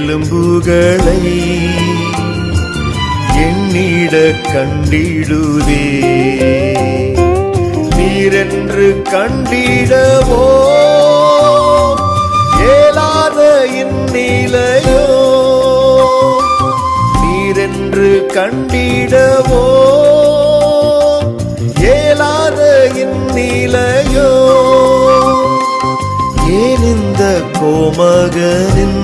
எலும்புகளை எண்ணிட கண்டிடுதே நீரென்று கண்டிடவோ ஏலாத இந்நிலையோ நீரென்று கண்டிடவோ ஏலாத இந்நிலையோ ஏன் இந்த கோமகனின்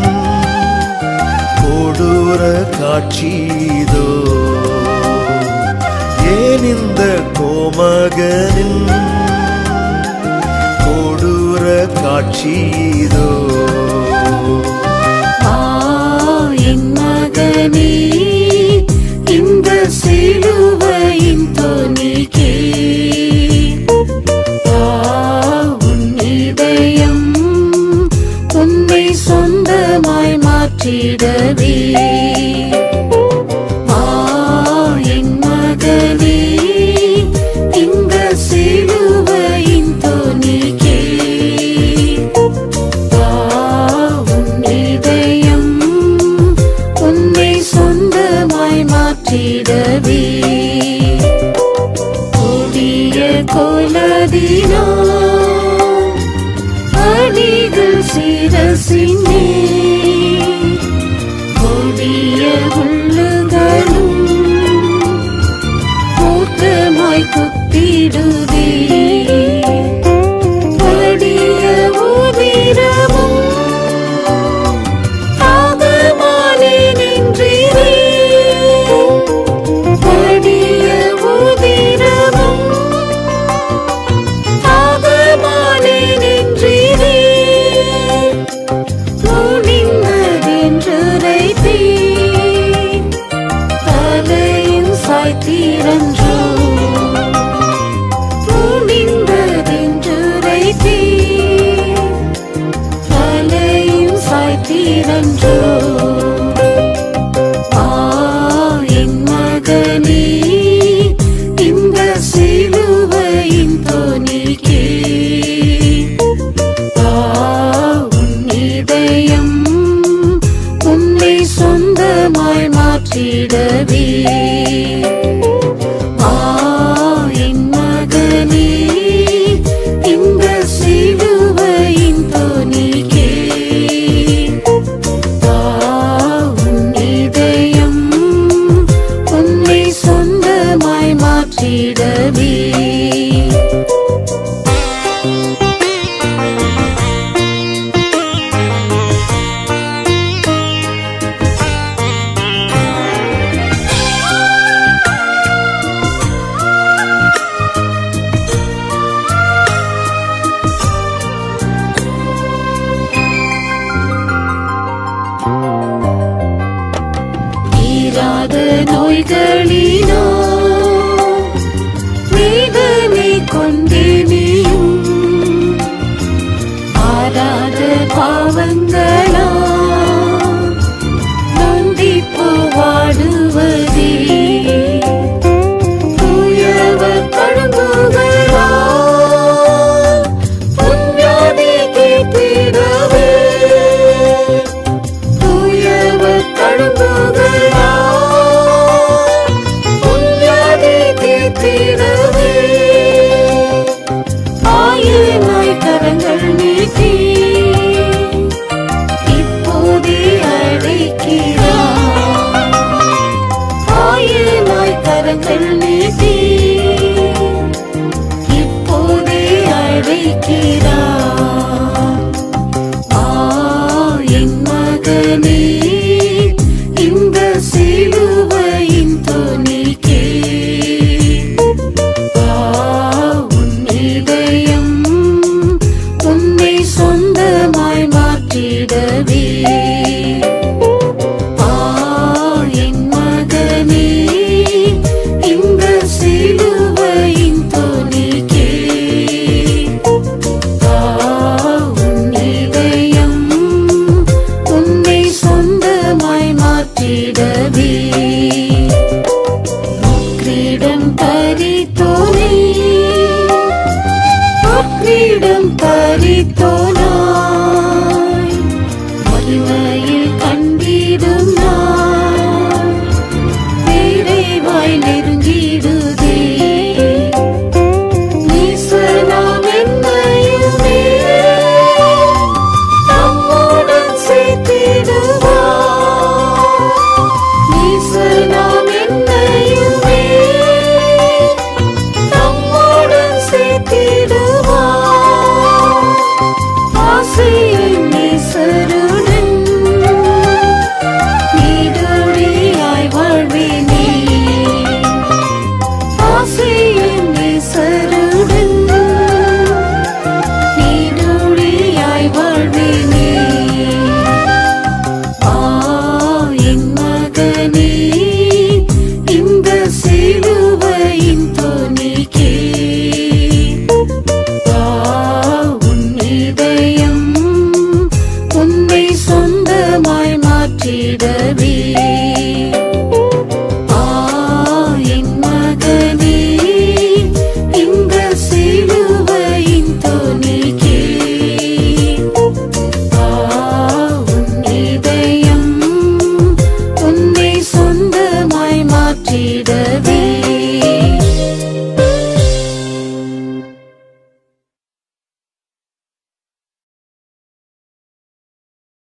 கொடூர காட்சிதோ ஏன் இந்த கோமகனின் கொடூர காட்சிதோ ஆ என் மகனே இந்த சிலுவையின் தொனிக்கே ஆ உன் இதயம் உன்னை சொந்தமாய் மாற்றிடவே ஆ என் மகனே இந்த சிலுவையின் தொனிக்கே உன் இதயம் உன்னை சொந்தமாய் மாற்றிடவே கொடிய கொலதினோ அணிகள் சிரசினே கொடிய உள்ளுகளும் மூர்க்கமாய் குத்திடுதே கொடிய உதிரமும் ஆகமானே நின்றீரே கொடிய உதிரமும் ஆகமானே நின்றீரே துணிந்ததென்றுரைத்தே தலையும் சாய்த்தீரன்றோ துணிந்ததென்றுரைத்தே தலையும் சாய்த்தீரன்றோ ஆ என் மகனே இந்த சிலுவையின் தொனிக்கே ஆ உன் இதயம் உன்னை சொந்தமாய் மாற்றிடவே ஆ என் மகனே இந்த சிலுவையின் தொனிக்கே ஆ உன் இதயம் உன்னை சொந்தமாய் மாற்றிடவே தீராத நோய்களினோ